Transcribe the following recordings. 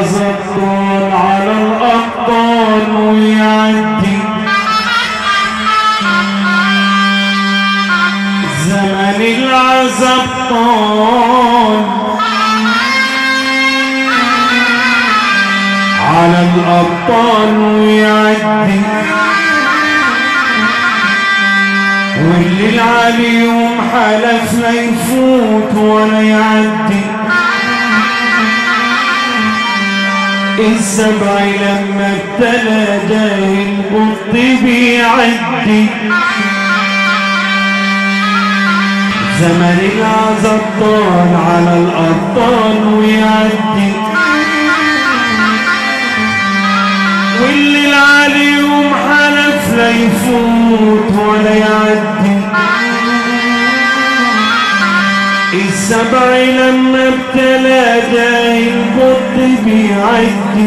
العزبطان على الأبطال ويعدي زمن العزبطان على الأبطال ويعدي واللي عليهم حلف لا يفوت ولا يعدي السبع لما ابتلى جاهل القط بيعدي زمن العزب طال على الأبطال ويعدي واللي عليهم حلف لا يفوت ولا يعدي السبع لما ابتلى جاي القط بيعدي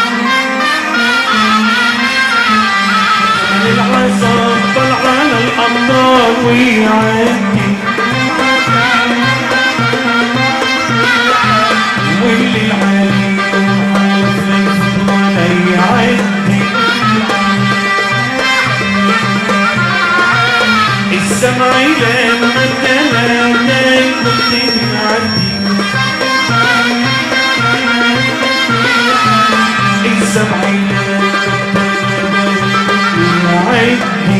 العصا طلع على الأبطال ويعدي واللي العليم حلف لا يفوت ولا يعدي السمع لما تلاقي كنت بيعدي السمع لما يعدي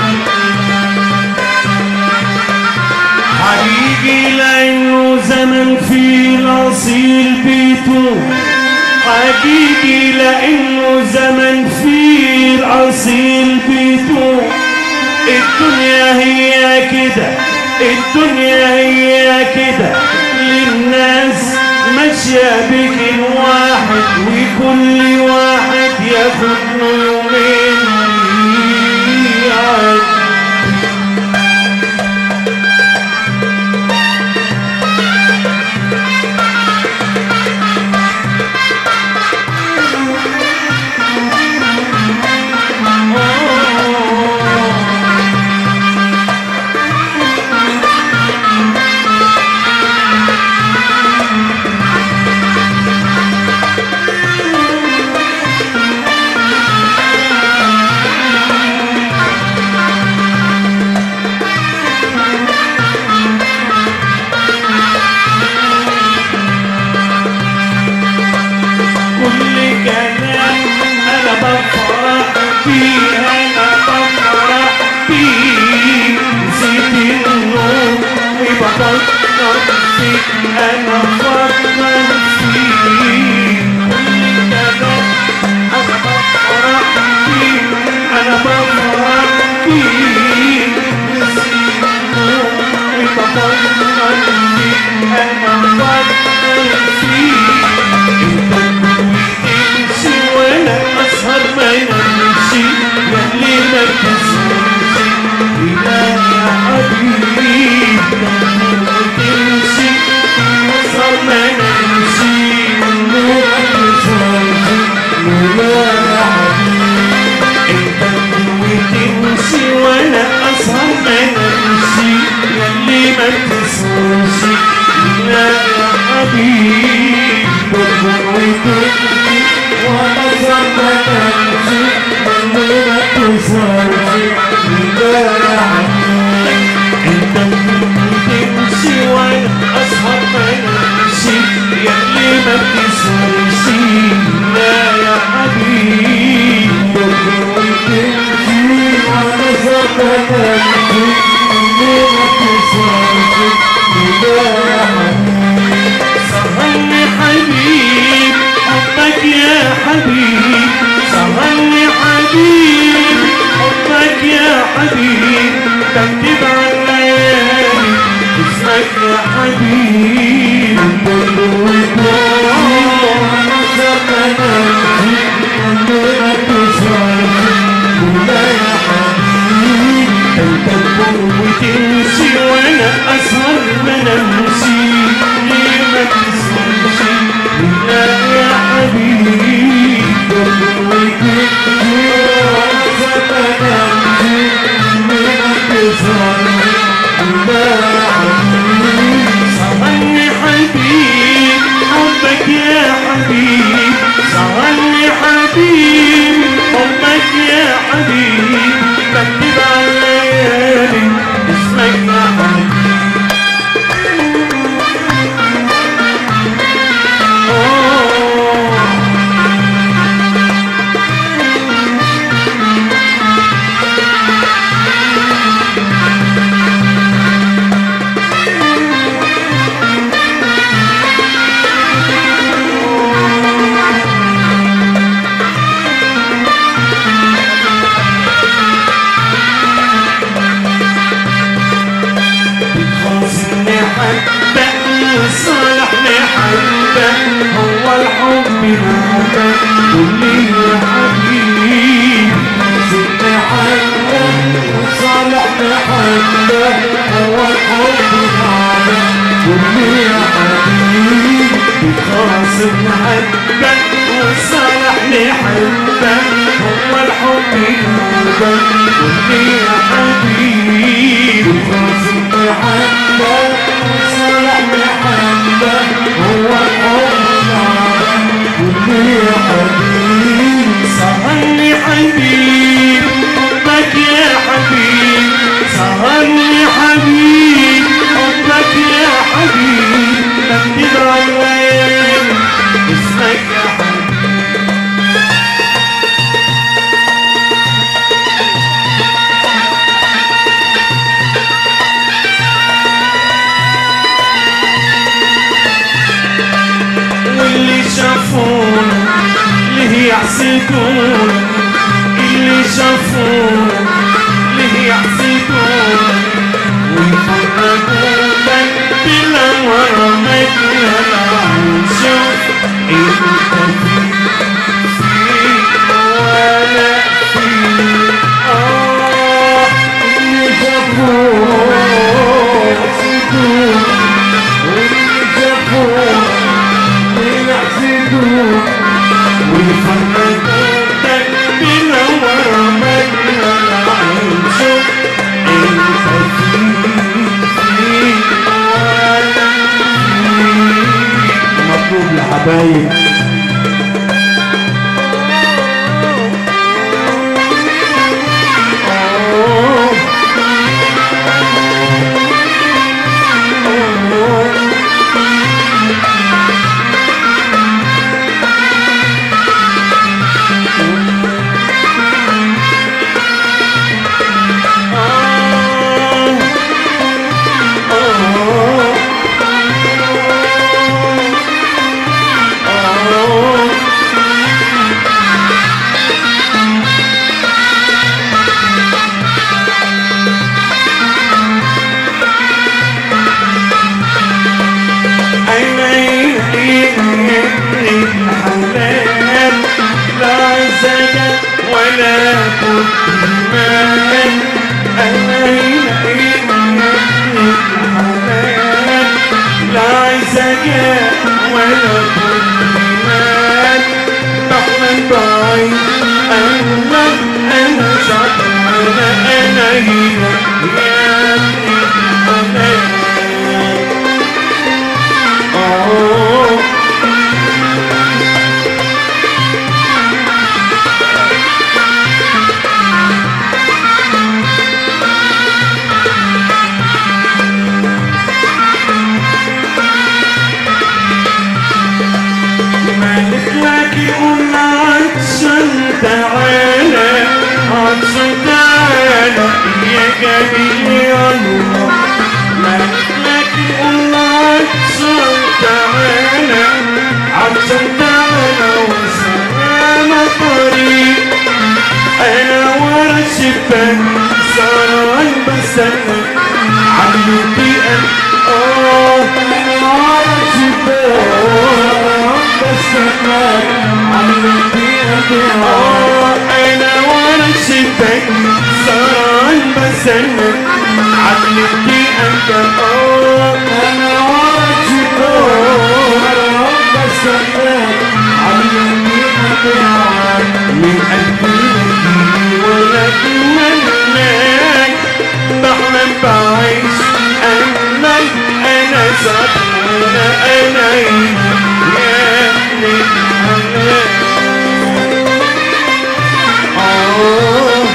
هيجي لانه زمن في الاصيل بيته هيجي لانه زمن في الاصيل بيته الدنيا هي كده الدنيا هي كده للناس ماشية بكل واحد وكل واحد ياخد له يومين يقعد كل كلام انا بفرح فيه انا بفرح فيه نسيت النوم وبفكر فيك انا بفكر فيه كل كلام انا بفرح فيه انا بفرح فيه نسيت النوم وبفكر فيك انا بفكر فيه تمشي وانا اسهر ما يمشي يلي ما تسمعش لا يا حبيبي تمشي اسهر ما نمشي ما تسمعش لا يا حبيبي انت وتمشي وانا اسهر ما نمشي يلي ما تسمعش لا يا حبيبي تكبر وتمشي وانا سهر ما نمشي يلي ما تسمعش لا يا حبيبي انت بتمشي وانا اسهر ما نمشي يلي ما بتسهرش لا يا حبيبي بتمشي وانا اسهر ما نمشي يلي ما بتسهرش لا يا حبيبي سهرني حبيب حبك يا حبيب سهرني حبيب حبك يا حبيب تكتب عن ليالي اسمك يا حبيب وتمشي وانا اسهر ما نمشي ليه ما تسهرش لا يا حبيبي وتمشي وانا اسهر ما نمشي ليه ما تسهرش لا يا حبيبي سهرني حبيب حبك يا حبيب محمد قول لي يا حبيبي سيدنا محمد وصالح محمد هو الحب معنا قول لي يا حبيبي قاسم محبك وصالح لحبك هو الحب يوبك قولي يا حبيبي قاسم محمد وصالح محمد هو الحب معنا قول لي يا حبيبي سهرني حبيب حبك يا حبيب سهرني حبيب حبك يا حبيب بكتب عنوان اسمك يا حبيب واللي شافونا ليه يحسدونا اللي شافونا ليه يحسدونا ويفرقونا بلا ورمك لا نشوف انت فيك وانا فيك اه اللي شافوه يحسدوه واللي شافوه يحسدوه ويفرقونا بلا ورمك لا نشوف انت فيك فيك وانا مطلوب لحبايب ولا كتمان أين لا زكاة ولا كتمان بحمد بعيد أنا أنا شعب أنا أنا هنا يا ابني الحلال أوه مالك لك يقوم عطشان تعالى عطشان تعالى يا جميل يا الله مالك لك يقوم عطشان تعالى عطشان تعالى وسلام طريق انا ورا الشباك سهران بستنى عملتي انا اه انا ورا الشباك بستناك عملتي آه، انا ورا الشباك سهران بستنى عملتي انت اه انا ورا الشباك بستناك عملتي من قلبي نجيني ولا اتمناك بحلم بعيش امل انا صعب انا انا يا ابن الحلال آه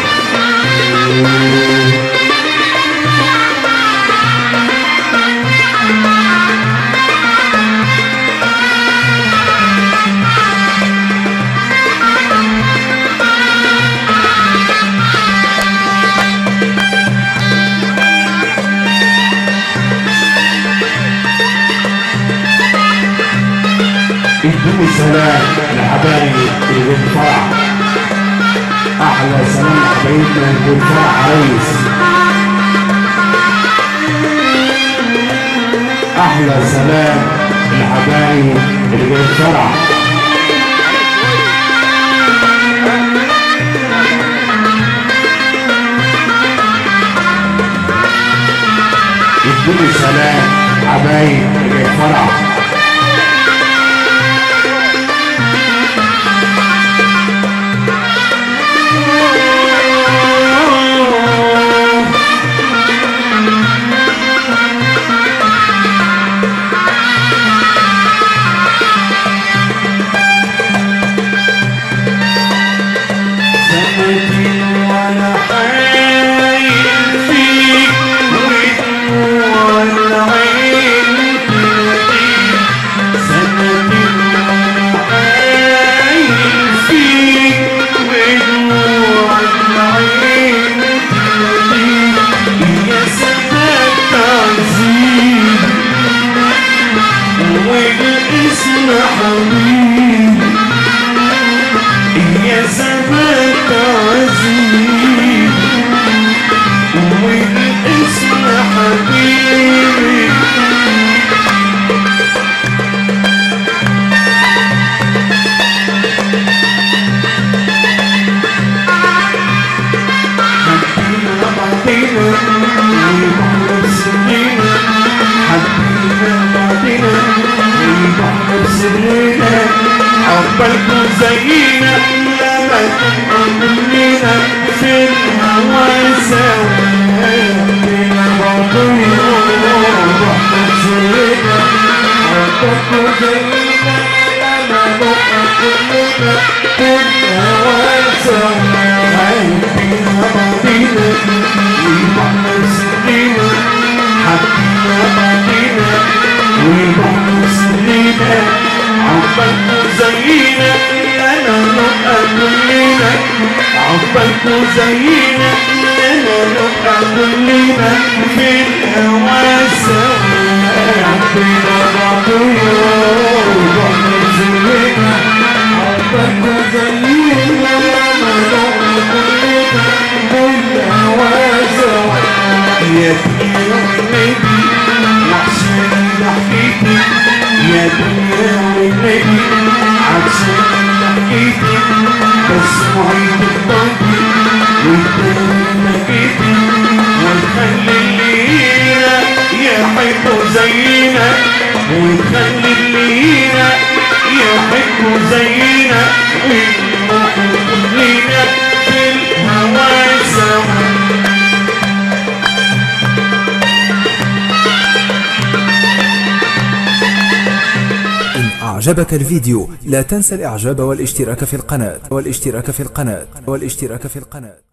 ادوني سلام لحبايب اللي الفرح احلى سلام لحبايبنا اللي الفرح عريس احلى سلام لحبايب اللي الفرح كل سلام حبايب الفرح سنتين وانا حايل فيك ودموع العين تناديك سنتين وانا حايل فيك ودموع العين تناديك يا سماك تعزيك والاسم حبيبي يا زمان تعزيز والاسم حبيبي حبينا بعضنا وبحر سنينا حبينا بعضنا وبحر سنينا عقبالكم زينا لما تقابلنا في الهوى سوا حبينا بعضنا وبحر سنينا عقبالكم زينا لما تقابلنا في الهوى سوا حبينا بعضنا وبحر سنينا حبينا بعضنا وبحر سنينا عقبالكم زينا انا نبقى كلنا عقبالكم زينا انا نبقى كلنا في الهوى سوا حبينا بعضنا وبحر سنينا عقبالكم زينا انا نبقى كلنا في الهوى سوا يا دنيا والنبي وعشان ضحكتي يا دنيا والنبي عشان ضحكتي بس معيد الضنكي والتاني لقيتي ونخلي الليلة يحبوا زينا ونخلي الليلة يحبوا زينا ونروح كلنا في الهوى سوا إن أعجبك الفيديو لا تنسى الإعجاب والاشتراك في القناة والاشتراك في القناة والاشتراك في القناة